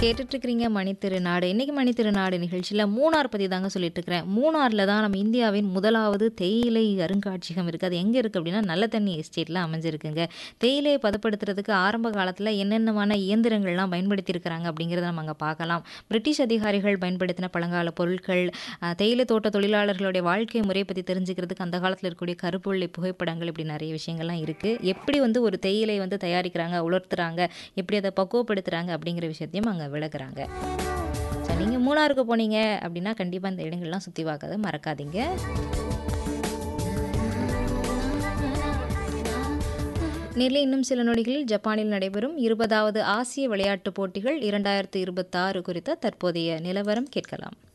கேட்டுட்டு இருக்கிறீங்க மணித்திருநாடு இன்னைக்கு மணித்திருநாடு நிகழ்ச்சியில் மூணார் பற்றி தாங்க சொல்லிட்டு இருக்கிறேன் மூணாரில் தான் நம்ம இந்தியாவின் முதலாவது தேயிலை அருங்காட்சியகம் இருக்குது அது எங்கே இருக்குது அப்படின்னா நல்ல தண்ணி எஸ்டேட்டில் அமைஞ்சிருக்குங்க தேயிலையை பதப்படுத்துறதுக்கு ஆரம்ப காலத்தில் என்னென்னமான இயந்திரங்கள்லாம் பயன்படுத்தியிருக்கிறாங்க அப்படிங்கிறத நம்ம அங்கே பார்க்கலாம் பிரிட்டிஷ் அதிகாரிகள் பயன்படுத்தின பழங்கால பொருட்கள் அஹ், தேயிலை தோட்ட தொழிலாளர்களுடைய வாழ்க்கை முறை பற்றி தெரிஞ்சுக்கிறதுக்கு அந்த காலத்தில் இருக்கக்கூடிய கருப்புள்ளி புகைப்படங்கள் இப்படி நிறைய விஷயங்கள்லாம் இருக்குது எப்படி வந்து ஒரு தேயிலை வந்து தயாரிக்கிறாங்க உலர்த்துறாங்க எப்படி அதை பக்குவப்படுத்துகிறாங்க அப்படிங்கிற விஷயத்தையும் அங்கே விளக்குறாங்க ஸோ நீங்கள் மூணாருக்கு போனீங்க அப்படின்னா கண்டிப்பாக இந்த இடங்கள்லாம் சுற்றி பார்க்கறத மறக்காதீங்க நேரில் இன்னும் சில நொடிகளில் ஜப்பானில் நடைபெறும் இருபதாவது ஆசிய விளையாட்டுப் போட்டிகள் இரண்டாயிரத்து இருபத்தாறு குறித்த தற்போதைய நிலவரம் கேட்கலாம்